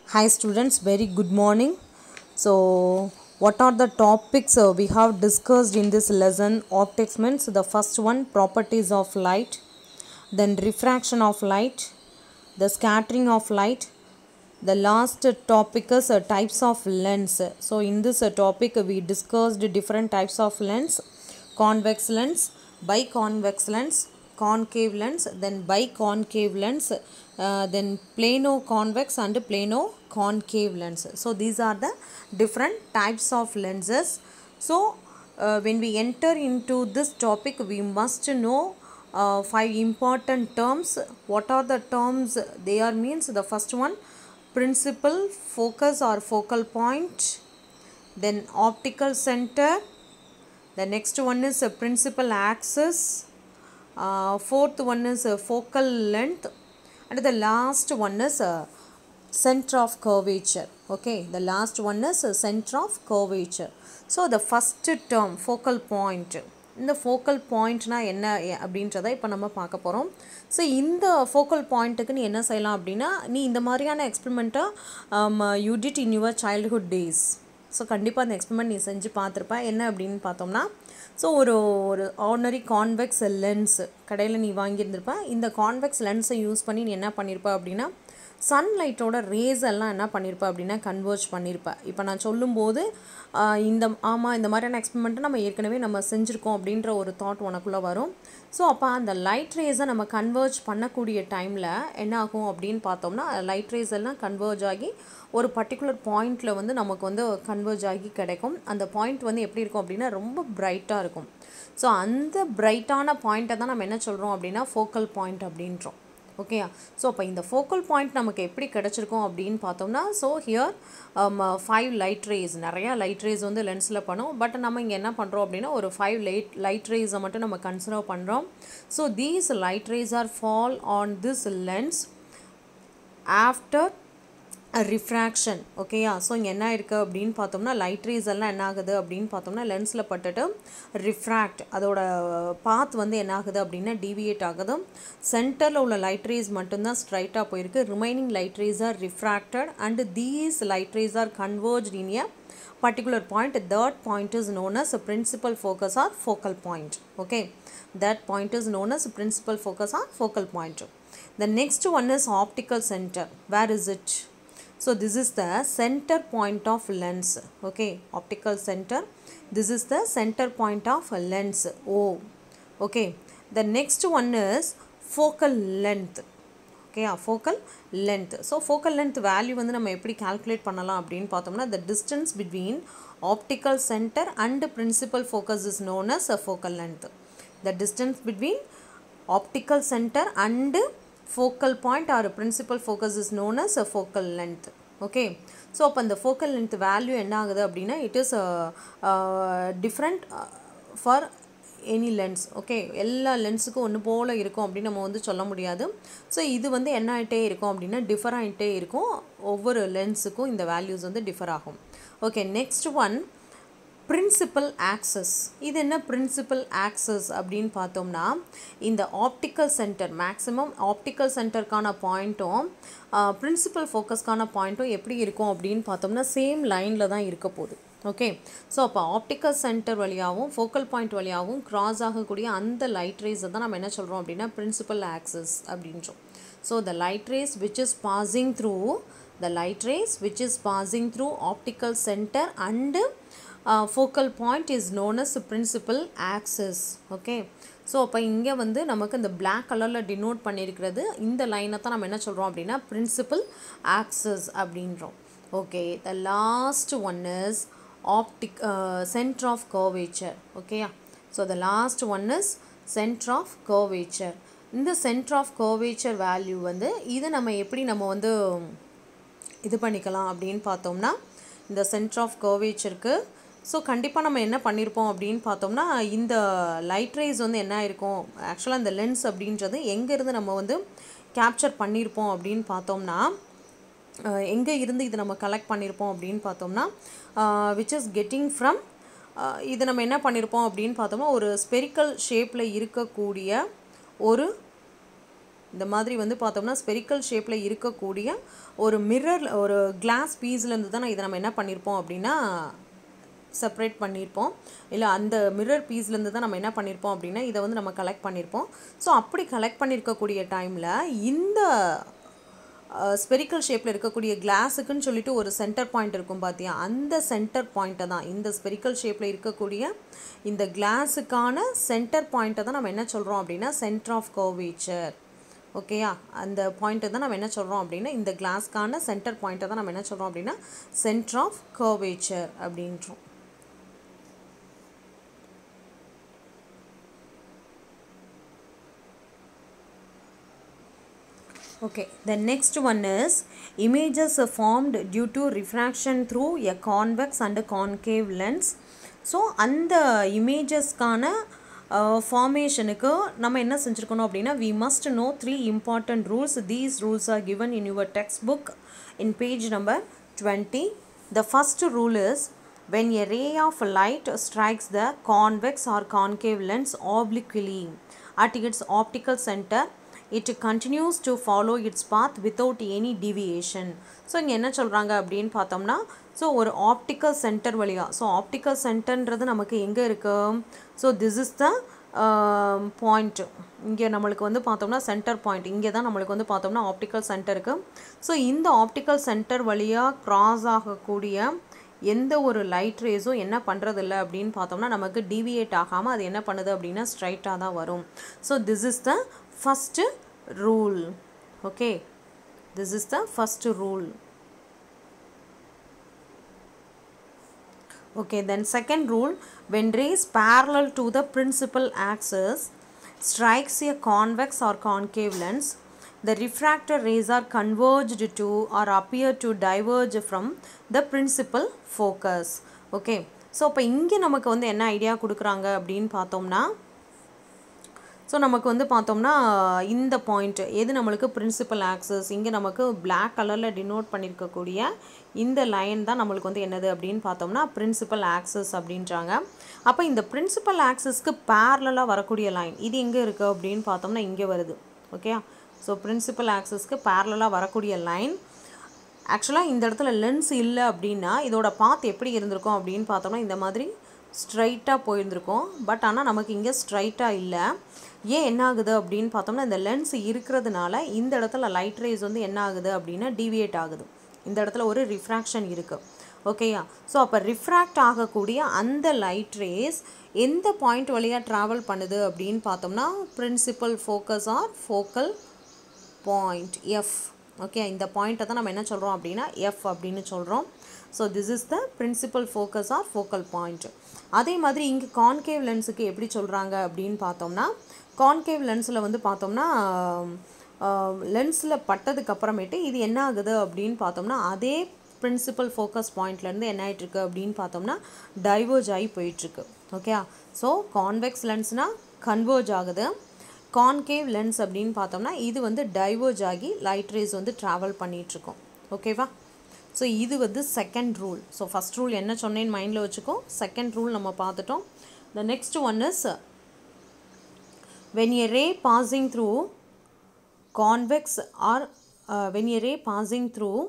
Hi students, very good morning. So, what are the topics uh, we have discussed in this lesson? Optics means the first one properties of light, then refraction of light, the scattering of light. The last topic is uh, types of lens. So, in this uh, topic, we discussed different types of lens convex lens, biconvex lens, concave lens, then biconcave lens, uh, then plano convex and plano concave lens. So these are the different types of lenses. So uh, when we enter into this topic, we must know uh, five important terms. What are the terms? They are means the first one principal focus or focal point, then optical center, the next one is a principal axis uh, fourth one is a focal length and the last one is a center of curvature okay the last one is a center of curvature so the first term focal point இந்த focal பாயிண்ட்னா என்ன அப்படின்றத இப்போ நம்ம பார்க்க போகிறோம் so இந்த focal பாயிண்ட்டுக்கு நீ என்ன செய்யலாம் அப்படின்னா நீ இந்த மாதிரியான எக்ஸ்பெரிமெண்ட்டை you did in your childhood days so கண்டிப்பாக அந்த எக்ஸ்பெரிமெண்ட் நீ செஞ்சு பார்த்துருப்ப என்ன அப்படின்னு பார்த்தோம்னா ஸோ ஒரு ஒரு ஆர்டினரி கான்வெக்ஸ் லென்ஸ் கடையில் நீ வாங்கியிருந்திருப்ப இந்த கான்வெக்ஸ் லென்ஸை யூஸ் பண்ணி நீ என்ன பண்ணியிருப்ப அப்படின்னா சன்லைட்டோட ரேஸ் எல்லாம் என்ன பண்ணியிருப்ப அப்படின்னா கன்வெர்ஜ் பண்ணியிருப்ப இப்போ நான் சொல்லும்போது இந்த ஆமாம் இந்த மாதிரியான எக்ஸ்பெரிமெண்ட்டை நம்ம ஏற்கனவே நம்ம செஞ்சுருக்கோம் அப்படின்ற ஒரு தாட் உனக்குள்ளே வரும் ஸோ அப்போ அந்த லைட் ரேஸை நம்ம கன்வெர்ஜ் பண்ணக்கூடிய டைமில் என்ன ஆகும் அப்படின்னு பார்த்தோம்னா லைட் ரேஸ் எல்லாம் கன்வெர்ஜ் ஆகி ஒரு பர்டிகுலர் பாயிண்டில் வந்து நமக்கு வந்து கன்வெர்ஜ் ஆகி கிடைக்கும் அந்த பாயிண்ட் வந்து எப்படி இருக்கும் அப்படின்னா ரொம்ப பிரைட்டாக இருக்கும் ஸோ அந்த பிரைட்டான பாயிண்ட்டை தான் நம்ம என்ன சொல்கிறோம் அப்படின்னா ஃபோக்கல் பாயிண்ட் அப்படின்றோம் ஓகேயா ஸோ அப்போ இந்த ஃபோக்கல் பாயிண்ட் நமக்கு எப்படி கிடச்சிருக்கும் அப்படின்னு பார்த்தோம்னா so here five light rays நிறையா லைட் ரேஸ் வந்து லென்ஸில் பண்ணும் பட் நம்ம இங்கே என்ன பண்ணுறோம் அப்படின்னா ஒரு ஃபைவ் லைட் லைட் ரேஸை மட்டும் நம்ம கன்சிடர் பண்ணுறோம் so these light rays are fall on this lens after refraction ஓகேயா ஸோ இங்கே என்ன இருக்குது அப்படின்னு பார்த்தோம்னா லைட் ரேஸ் எல்லாம் என்ன ஆகுது அப்படின்னு பார்த்தோம்னா லென்ஸில் பட்டுட்டு ரிஃப்ராக்ட் அதோட பாத் வந்து என்ன ஆகுது அப்படின்னா டிவியேட் ஆகுது சென்டரில் உள்ள லைட் ரேஸ் மட்டும்தான் ஸ்ட்ரைட்டாக போயிருக்கு remaining light rays are refracted and these light rays are converge in a particular point that point is known as a principal focus or focal point okay that point is known as a principal focus or focal point the next one is optical center where is it so this is the center point of lens okay optical center this is the center point of lens o okay the next one is focal length okay focal length so focal length value வந்து நம்ம எப்படி calculate பண்ணலாம் அப்படின்னு பார்த்தோம்னா the distance between optical centre and principal focus is known as a focal length the distance between optical centre and focal point or principal focus is known as a focal length okay so அப்போ அந்த focal length value என்ன ஆகுது அப்படின்னா it is different for any lens okay எல்லா லென்ஸுக்கும் ஒன்று போல் இருக்கும் அப்படின்னு நம்ம வந்து சொல்ல முடியாது ஸோ இது வந்து என்ன ஆகிட்டே இருக்கும் அப்படின்னா டிஃபர் ஆகிட்டே இருக்கும் ஒவ்வொரு லென்ஸுக்கும் இந்த வேல்யூஸ் வந்து டிஃபர் ஆகும் okay next one principal axis இது என்ன பிரின்சிபல் ஆக்சஸ் அப்படின்னு பார்த்தோம்னா இந்த ஆப்டிக்கல் சென்டர் மேக்ஸிமம் ஆப்டிக்கல் சென்டருக்கான பாயிண்ட்டும் பிரின்சிபல் ஃபோக்கஸ்க்கான பாயிண்ட்டும் எப்படி இருக்கும் அப்படின்னு பார்த்தோம்னா சேம் லைனில் தான் இருக்க போகுது ஓகே ஸோ அப்போ ஆப்டிக்கல் சென்டர் வழியாகவும் ஃபோக்கல் பாயிண்ட் வழியாகவும் க்ராஸ் ஆகக்கூடிய அந்த லைட் ரேஸை தான் நம்ம என்ன சொல்கிறோம் அப்படின்னா பிரின்சிபல் ஆக்சஸ் அப்படின்றோம் so the light rays which is passing through the light rays which is passing through optical centre and focal point is known as principal axis okay so அப்போ இங்கே வந்து நமக்கு இந்த பிளாக் கலரில் டினோட் பண்ணியிருக்கிறது இந்த லைனை தான் நம்ம என்ன சொல்கிறோம் அப்படின்னா பிரின்சிபல் ஆக்சஸ் அப்படின்றோம் okay the last one is optic uh, center of curvature okay so the last one is center of curvature இந்த center of curvature value வந்து இது நம்ம எப்படி நம்ம வந்து இது பண்ணிக்கலாம் அப்படின்னு பார்த்தோம்னா இந்த center of curvatureக்கு ஸோ கண்டிப்பாக நம்ம என்ன பண்ணியிருப்போம் அப்படின்னு பார்த்தோம்னா இந்த லைட் ரேஸ் வந்து என்ன இருக்கும் ஆக்சுவலாக இந்த லென்ஸ் அப்படின்றது எங்கேருந்து நம்ம வந்து கேப்சர் பண்ணியிருப்போம் அப்படின்னு பார்த்தோம்னா எங்கே இருந்து இது நம்ம கலெக்ட் பண்ணியிருப்போம் அப்படின்னு பார்த்தோம்னா விச் இஸ் கெட்டிங் ஃப்ரம் இது நம்ம என்ன பண்ணியிருப்போம் அப்படின்னு பார்த்தோம்னா ஒரு ஸ்பெரிக்கல் ஷேப்பில் இருக்கக்கூடிய ஒரு இந்த மாதிரி வந்து பார்த்தோம்னா ஸ்பெரிக்கல் ஷேப்பில் இருக்கக்கூடிய ஒரு மிரர் ஒரு கிளாஸ் பீஸ்லேருந்து தான் இதை நம்ம என்ன பண்ணியிருப்போம் அப்படின்னா செப்பரேட் பண்ணியிருப்போம் இல்லை அந்த மிரர் பீஸ்லேருந்து தான் நம்ம என்ன பண்ணியிருப்போம் அப்படின்னா இதை வந்து நம்ம கலெக்ட் பண்ணியிருப்போம் ஸோ அப்படி கலெக்ட் பண்ணியிருக்கக்கூடிய டைமில் இந்த ஸ்பெரிக்கல் ஷேப்பில் இருக்கக்கூடிய கிளாஸுக்குன்னு சொல்லிட்டு ஒரு சென்டர் பாயிண்ட் இருக்கும் பார்த்தியா அந்த சென்டர் பாயிண்ட்டை தான் இந்த ஸ்பெரிக்கல் ஷேப்பில் இருக்கக்கூடிய இந்த கிளாஸுக்கான சென்டர் பாயிண்ட்டை தான் நம்ம என்ன சொல்கிறோம் அப்படின்னா சென்டர் ஆஃப் கர்வேச்சர் ஓகேயா அந்த பாயிண்ட்டை தான் நம்ம என்ன சொல்கிறோம் அப்படின்னா இந்த கிளாஸ்க்கான சென்டர் பாயிண்ட்டை தான் நம்ம என்ன சொல்கிறோம் அப்படின்னா சென்டர் ஆஃப் கர்வேச்சர் அப்படின்றோம் Okay, the next one is images are formed due to refraction through a convex and a concave lens. So அந்த இமேஜஸ்க்கான ஃபார்மேஷனுக்கு நம்ம என்ன செஞ்சுருக்கணும் அப்படின்னா we must know three important rules these rules are given in your text book in page number twenty the first rule is when a ray of light strikes the convex or concave lens obliquely at its optical center it continues to follow its path without any deviation so இங்கே என்ன சொல்கிறாங்க அப்படின்னு பார்த்தோம்னா so ஒரு optical centre வழியாக so optical சென்டர்ன்றது நமக்கு எங்கே இருக்கு so this is the point இங்கே நம்மளுக்கு வந்து பார்த்தோம்னா சென்டர் பாயிண்ட் இங்கே தான் நம்மளுக்கு வந்து பார்த்தோம்னா ஆப்டிக்கல் சென்டர் இருக்குது ஸோ இந்த ஆப்டிக்கல் சென்டர் வழியாக க்ராஸ் ஆகக்கூடிய எந்த ஒரு லைட் ரேஸும் என்ன பண்ணுறதில்ல அப்படின்னு பார்த்தோம்னா நமக்கு டிவியேட் ஆகாமல் அது என்ன பண்ணுது அப்படின்னா ஸ்ட்ரைட்டாக தான் வரும் so this is the first rule okay this is the first rule okay then second rule when rays parallel to the principal axis strikes a convex or concave lens the refractor rays are converged to or appear to diverge from the principal focus okay so இப்போ இங்கே நமக்கு வந்து என்ன idea கொடுக்குறாங்க அப்படின்னு பார்த்தோம்னா so நமக்கு வந்து பார்த்தோம்னா இந்த பாயிண்ட் எது நம்மளுக்கு பிரின்சிபல் ஆக்சஸ் இங்கே நமக்கு பிளாக் கலரில் டினோட் பண்ணியிருக்கக்கூடிய இந்த லைன் தான் நம்மளுக்கு வந்து என்னது அப்படின்னு பார்த்தோம்னா பிரின்சிபல் ஆக்சஸ் அப்படின்றாங்க அப்போ இந்த பிரின்சிபல் ஆக்சஸ்க்கு பேரலாக வரக்கூடிய லைன் இது எங்கே இருக்குது அப்படின்னு பார்த்தோம்னா இங்கே வருது ஓகே ஸோ பிரின்சிபல் ஆக்சஸ்க்கு பேரலாக வரக்கூடிய லைன் ஆக்சுவலாக இந்த இடத்துல லென்ஸ் இல்லை அப்படின்னா இதோட பாத் எப்படி இருந்திருக்கும் அப்படின்னு பார்த்தோம்னா இந்த மாதிரி ஸ்ட்ரைட்டாக போயிருந்திருக்கும் பட் ஆனால் நமக்கு இங்கே ஸ்ட்ரைட்டாக இல்லை ஏன் என்ன ஆகுது அப்படின்னு பார்த்தோம்னா இந்த லென்ஸ் இருக்கிறதுனால இந்த இடத்துல லைட் ரேஸ் வந்து என்ன ஆகுது அப்படின்னா டிவியேட் ஆகுது இந்த இடத்துல ஒரு ரிஃப்ராக்ஷன் இருக்குது ஓகேயா ஸோ அப்போ ரிஃப்ராக்ட் ஆகக்கூடிய அந்த லைட் ரேஸ் எந்த பாயிண்ட் வழியாக ட்ராவல் பண்ணுது அப்படின்னு பார்த்தோம்னா principal focus or focal point F okay இந்த பாயிண்ட்டை தான் நம்ம என்ன சொல்கிறோம் அப்படின்னா எஃப் அப்படின்னு சொல்கிறோம் so this is the principal focus or focal point அதே மாதிரி இங்கே கான்கேவ் லென்ஸுக்கு எப்படி சொல்கிறாங்க அப்படின்னு பார்த்தோம்னா கான்கேவ் லென்ஸில் வந்து பார்த்தோம்னா லென்ஸில் பட்டதுக்கு அப்புறமேட்டு இது என்ன ஆகுது அப்படின்னு பார்த்தோம்னா அதே பிரின்சிபல் ஃபோக்கஸ் பாயிண்ட்லேருந்து என்ன ஆகிட்டுருக்கு அப்படின்னு பார்த்தோம்னா டைவர்ஜ் ஆகி போயிட்டுருக்கு ஓகே ஸோ கான்வெக்ஸ் லென்ஸ்னால் கன்வர்ஜ் ஆகுது கான்கேவ் லென்ஸ் அப்படின்னு பார்த்தோம்னா இது வந்து டைவர்ஜ் ஆகி லைட் ரேஸ் வந்து ட்ராவல் பண்ணிகிட்ருக்கோம் ஓகேவா ஸோ இது வந்து second rule so first rule என்ன சொன்னேன்னு மைண்டில் வச்சுக்கோ செகண்ட் ரூல் நம்ம பார்த்துட்டோம் the next one is when a ray passing through convex or uh, when a ray passing through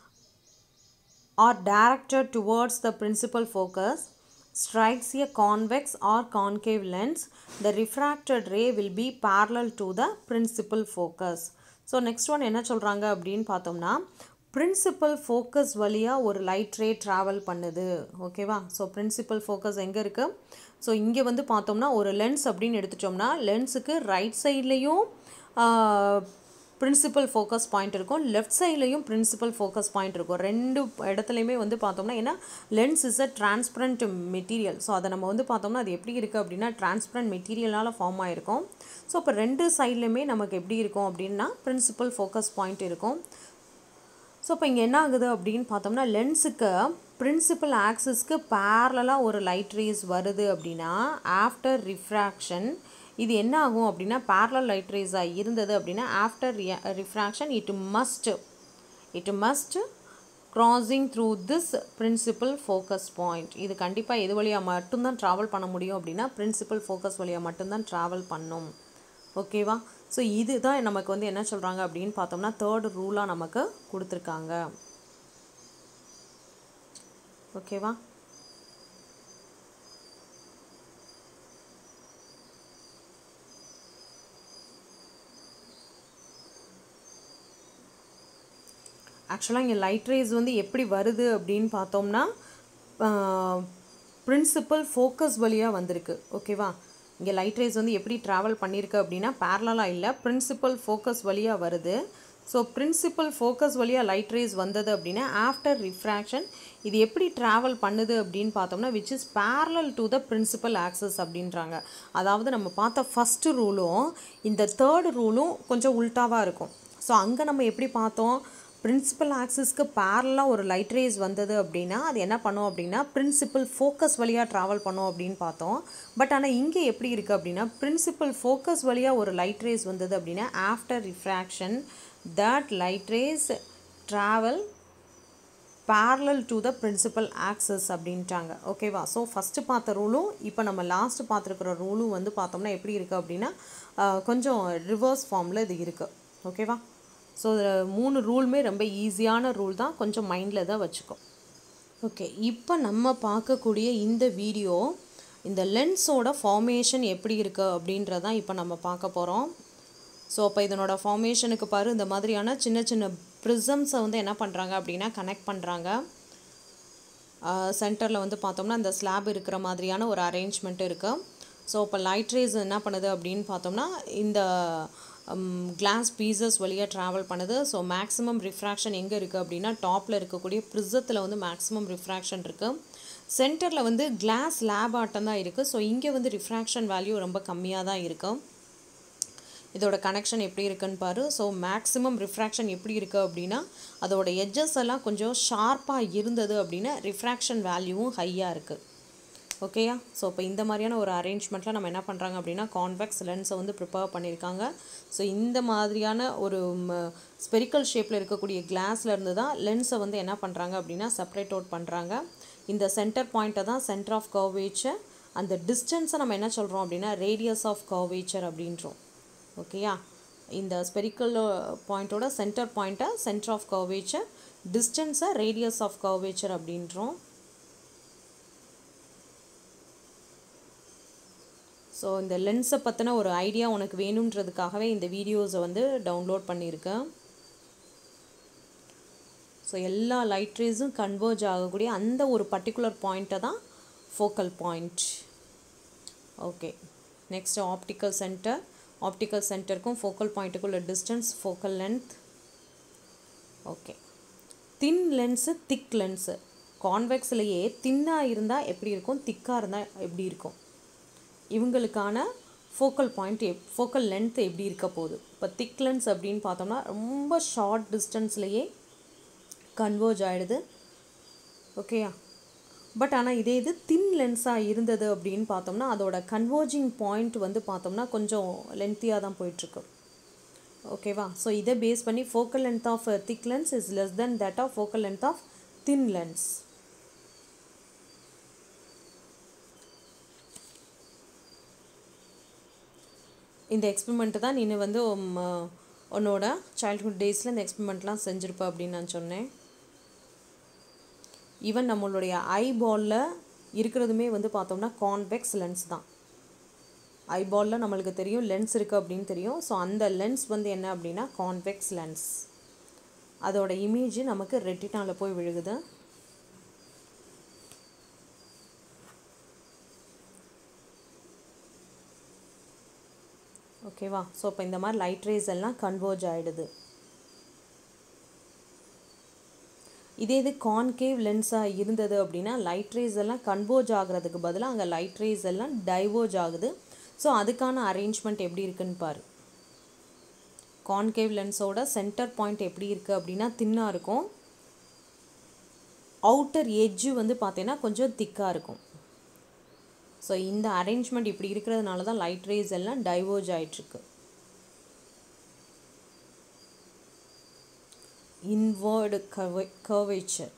or directed towards the principal focus strikes a convex or concave lens the refracted ray will be parallel to the principal focus so next one என்ன சொல்கிறாங்க அப்படின்னு பார்த்தோம்னா principal focus வழியாக ஒரு light ரே travel பண்ணுது ஓகேவா so principal focus எங்கே இருக்குது ஸோ இங்கே வந்து பார்த்தோம்னா ஒரு லென்ஸ் அப்படின்னு எடுத்துட்டோம்னா லென்ஸுக்கு ரைட் சைட்லேயும் பிரின்சிபல் ஃபோக்கஸ் பாயிண்ட் இருக்கும் லெஃப்ட் சைட்லேயும் பிரின்சிபல் ஃபோக்கஸ் பாயிண்ட் இருக்கும் ரெண்டு இடத்துலையுமே வந்து பார்த்தோம்னா ஏன்னா lens is a transparent material so அதை நம்ம வந்து பார்த்தோம்னா அது எப்படி இருக்குது அப்படின்னா டிரான்ஸ்பரண்ட் மெட்டீரியலால் ஃபார்ம் ஆகிருக்கும் ஸோ இப்போ ரெண்டு சைட்லையுமே நமக்கு எப்படி இருக்கும் அப்படின்னா பிரின்சிபல் ஃபோக்கஸ் பாயிண்ட் இருக்கும் ஸோ இப்போ இங்கே என்ன ஆகுது அப்படின்னு பார்த்தோம்னா லென்ஸுக்கு பிரின்சிபல் ஆக்சிஸ்க்கு பேரலாக ஒரு லைட் ரேஸ் வருது அப்படின்னா ஆஃப்டர் ரிஃப்ராக்ஷன் இது என்ன ஆகும் அப்படின்னா பேரலல் லைட் ரேஸாக இருந்தது அப்படின்னா after refraction it must it must crossing through this principal focus point இது கண்டிப்பாக எது வழியாக மட்டும்தான் ட்ராவல் பண்ண முடியும் அப்படின்னா பிரின்சிபல் ஃபோக்கஸ் வழியாக மட்டும்தான் ட்ராவல் பண்ணும் ஓகேவா ஸோ இதுதான் நமக்கு வந்து என்ன சொல்கிறாங்க அப்படின்னு பார்த்தோம்னா தேர்ட் ரூலாக நமக்கு கொடுத்துருக்காங்க ஓகேவா ஆக்சுவலாக இங்கே லைட் ரேஸ் வந்து எப்படி வருது அப்படின்னு பார்த்தோம்னா பிரின்சிபல் ஃபோக்கஸ் வழியாக வந்திருக்கு ஓகேவா இங்கே லைட் ரேஸ் வந்து எப்படி ட்ராவல் பண்ணியிருக்கு அப்படின்னா பேரலாக இல்லை பிரின்சிபல் ஃபோக்கஸ் வழியாக வருது ஸோ பிரின்சிபல் ஃபோக்கஸ் வழியாக லைட் ரேஸ் வந்தது அப்படின்னா ஆஃப்டர் ரிஃப்ராக்ஷன் இது எப்படி ட்ராவல் பண்ணுது அப்படின்னு பார்த்தோம்னா which is parallel to the principal axis அப்படின்றாங்க அதாவது நம்ம பார்த்த ஃபஸ்ட்டு ரூலும் இந்த தேர்ட் ரூலும் கொஞ்சம் உல்ட்டாவாக இருக்கும் ஸோ அங்கே நம்ம எப்படி பார்த்தோம் பிரின்சிபல் ஆக்சிஸ்க்கு பேரலாக ஒரு லைட் ரேஸ் வந்தது அப்படின்னா அது என்ன பண்ணோம் அப்படின்னா பிரின்சிபல் ஃபோக்கஸ் வழியாக ட்ராவல் பண்ணோம் அப்படின்னு பார்த்தோம் பட் ஆனால் இங்கே எப்படி இருக்குது அப்படின்னா பிரின்சிபல் ஃபோக்கஸ் வழியாக ஒரு லைட் ரேஸ் வந்தது அப்படின்னா after refraction that light rays travel parallel to the principal axis அப்படின்ட்டாங்க ஓகேவா ஸோ ஃபஸ்ட்டு பார்த்த ரூலும் இப்போ நம்ம லாஸ்ட்டு பார்த்துருக்குற ரூலும் வந்து பார்த்தோம்னா எப்படி இருக்குது அப்படின்னா கொஞ்சம் ரிவர்ஸ் ஃபார்மில் இது இருக்குது ஓகேவா ஸோ மூணு ரூலுமே ரொம்ப ஈஸியான ரூல் தான் கொஞ்சம் மைண்டில் தான் வச்சுக்கோ ஓகே இப்போ நம்ம பார்க்கக்கூடிய இந்த வீடியோ இந்த லென்ஸோட ஃபார்மேஷன் எப்படி இருக்குது அப்படின்றதான் இப்போ நம்ம பார்க்க போகிறோம் ஸோ அப்போ இதனோட ஃபார்மேஷனுக்கு பாரு இந்த மாதிரியான சின்ன சின்ன ப்ரிசம்ஸை வந்து என்ன பண்ணுறாங்க அப்படின்னா கனெக்ட் பண்ணுறாங்க சென்டரில் வந்து பார்த்தோம்னா இந்த ஸ்லாப் இருக்கிற மாதிரியான ஒரு அரேஞ்ச்மெண்ட் இருக்குது ஸோ இப்போ லைட் ரேஸ் என்ன பண்ணுது அப்படின்னு பார்த்தோம்னா இந்த கிளாஸ் பீசஸ் வழியாக ட்ராவல் பண்ணுது ஸோ மேக்ஸிமம் ரிஃப்ராக்ஷன் எங்கே இருக்குது அப்படின்னா டாப்பில் இருக்கக்கூடிய ப்ரிசத்தில் வந்து மேக்ஸிமம் ரிஃப்ராக்ஷன் இருக்குது சென்டரில் வந்து கிளாஸ் லேப் ஆட்டம் தான் இருக்குது ஸோ இங்கே வந்து ரிஃப்ராக்ஷன் வேல்யூ ரொம்ப கம்மியாக தான் இருக்கும் இதோட கனெக்ஷன் எப்படி இருக்குன்னு பாரு ஸோ மேக்ஸிமம் ரிஃப்ராக்ஷன் எப்படி இருக்குது அப்படின்னா அதோட எட்ஜஸ் எல்லாம் கொஞ்சம் ஷார்ப்பாக இருந்தது அப்படின்னா ரிஃப்ராக்ஷன் வேல்யூவும் ஹையாக இருக்குது ஓகேயா ஸோ இப்போ இந்த மாதிரியான ஒரு அரேஞ்ச்மெண்ட்டில் நம்ம என்ன பண்ணுறாங்க அப்படின்னா கான்வெக்ஸ் லென்ஸை வந்து ப்ரிப்பேர் பண்ணியிருக்காங்க ஸோ இந்த மாதிரியான ஒரு ஸ்பெரிக்கல் ஷேப்பில் இருக்கக்கூடிய கிளாஸில் இருந்து தான் லென்ஸை வந்து என்ன பண்ணுறாங்க அப்படின்னா செப்பரேட் அவுட் பண்ணுறாங்க இந்த சென்டர் பாயிண்ட்டை தான் சென்டர் ஆஃப் கர்வேச்சர் அந்த டிஸ்டன்ஸை நம்ம என்ன சொல்கிறோம் அப்படின்னா ரேடியஸ் ஆஃப் கர்வேச்சர் அப்படின்றோம் ஓகேயா இந்த ஸ்பெரிக்கல் பாயிண்ட்டோட சென்டர் பாயிண்ட்டை சென்டர் ஆஃப் கர்வேச்சர் டிஸ்டன்ஸை ரேடியஸ் ஆஃப் கர்வேச்சர் அப்படின்றோம் ஸோ இந்த லென்ஸை பற்றின ஒரு ஐடியா உனக்கு வேணுன்றதுக்காகவே இந்த வீடியோஸை வந்து டவுன்லோட் பண்ணியிருக்கேன் ஸோ எல்லா லைட் ரேஸும் கன்வர்ஜ் ஆகக்கூடிய அந்த ஒரு பர்டிகுலர் பாயிண்ட்டை தான் focal point okay next optical centre optical சென்டருக்கும் ஃபோக்கல் பாயிண்ட்டுக்குள்ள distance focal length okay thin lens thick lens கான்வெக்ஸ்லேயே தின்னாக இருந்தால் எப்படி இருக்கும் திக்காக இருந்தால் எப்படி இருக்கும் இவங்களுக்கான focal point F focal length எப்படி இருக்க போகுது இப்போ திக் லென்ஸ் அப்படின்னு பார்த்தோம்னா ரொம்ப ஷார்ட் டிஸ்டன்ஸ்லேயே கன்வர்ஜ் ஆகிடுது ஓகேயா பட் ஆனால் இதே இது தின் லென்ஸாக இருந்தது அப்படின்னு பார்த்தோம்னா அதோட கன்வர்ஜிங் பாயிண்ட் வந்து பார்த்தோம்னா கொஞ்சம் லென்த்தியாக தான் போயிட்டுருக்கு ஓகேவா ஸோ இதை பேஸ் பண்ணி focal length of thick lens is less than that of focal length of thin lens இந்த எக்ஸ்பெரிமெண்ட்டு தான் நீ வந்து உன்னோட சைல்ட்ஹுட் டேஸில் இந்த எக்ஸ்பெரிமெண்ட்லாம் செஞ்சுருப்ப அப்படின்னு நான் சொன்னேன் ஈவன் நம்மளுடைய ஐபாலில் இருக்கிறதுமே வந்து பார்த்தோம்னா கான்வெக்ஸ் லென்ஸ் தான் ஐபாலில் நம்மளுக்கு தெரியும் லென்ஸ் இருக்குது அப்படின்னு தெரியும் ஸோ அந்த லென்ஸ் வந்து என்ன அப்படின்னா கான்வெக்ஸ் லென்ஸ் அதோட இமேஜ் நமக்கு ரெட்டினாவில் போய் விழுகுது ஓகேவா ஸோ இப்போ இந்த மாதிரி லைட் ரேஸ் எல்லாம் கன்வர்ஜ் ஆகிடுது இதே இது கான்கேவ் லென்ஸாக இருந்தது அப்படின்னா லைட் ரேஸ் எல்லாம் கன்வர்ஜ் ஆகிறதுக்கு பதிலாக அங்கே லைட் ரேஸ் எல்லாம் டைவர்ஜ் ஆகுது ஸோ அதுக்கான அரேஞ்ச்மெண்ட் எப்படி இருக்குன்னு பாரு கான்கேவ் லென்ஸோட சென்டர் பாயிண்ட் எப்படி இருக்குது அப்படின்னா தின்னாக இருக்கும் அவுட்டர் எட்ஜு வந்து பார்த்தீங்கன்னா கொஞ்சம் திக்காக இருக்கும் ஸோ இந்த அரேஞ்ச்மெண்ட் இப்படி இருக்கிறதுனால தான் லைட் ரேஸ் எல்லாம் டைவர்ஜ் ஆகிட்டுருக்கு inward curva- curvature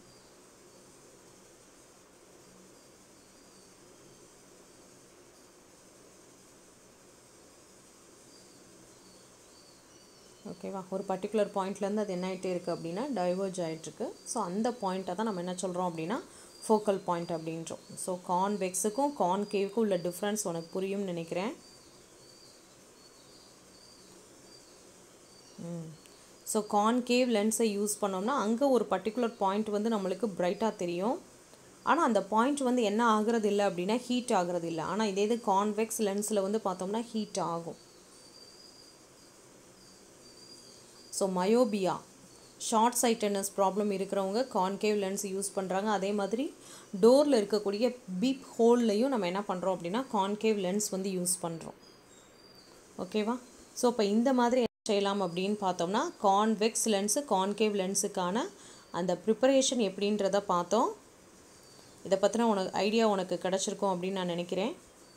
ஓகேவா ஒரு பர்டிகுலர் பாயிண்ட்லேருந்து அது என்ன ஆகிட்டே இருக்குது அப்படின்னா டைவர்ஜ் ஆகிட்டுருக்கு ஸோ அந்த பாயிண்ட்டை தான் நம்ம என்ன சொல்கிறோம் அப்படின்னா ஃபோக்கல் பாயிண்ட் அப்படின்றோம் ஸோ கான்வெக்ஸுக்கும் கான்கேவுக்கும் உள்ள டிஃப்ரென்ஸ் உனக்கு புரியும்னு நினைக்கிறேன் ஸோ கான்கேவ் லென்ஸை யூஸ் பண்ணோம்னா அங்கே ஒரு பர்டிகுலர் பாயிண்ட் வந்து நம்மளுக்கு பிரைட்டாக தெரியும் ஆனால் அந்த பாயிண்ட் வந்து என்ன ஆகுறது இல்லை அப்படின்னா ஹீட் ஆகுறது இல்லை ஆனால் இதே இது கான்வெக்ஸ் லென்ஸில் வந்து பார்த்தோம்னா ஹீட் ஆகும் so myopia short sightedness problem இருக்கிறவங்க கான்கேவ் லென்ஸ் யூஸ் பண்ணுறாங்க அதே மாதிரி டோரில் இருக்கக்கூடிய பீப் ஹோல்லையும் நம்ம என்ன பண்ணுறோம் அப்படின்னா கான்கேவ் லென்ஸ் வந்து யூஸ் பண்ணுறோம் ஓகேவா ஸோ இப்போ இந்த மாதிரி என்ன செய்யலாம் அப்படின்னு பார்த்தோம்னா கான்வெக்ஸ் லென்ஸு கான்கேவ் லென்ஸுக்கான அந்த ப்ரிப்பரேஷன் எப்படின்றத பார்த்தோம் இதை பற்றின உனக்கு ஐடியா உனக்கு கிடச்சிருக்கும் அப்படின்னு நான் நினைக்கிறேன்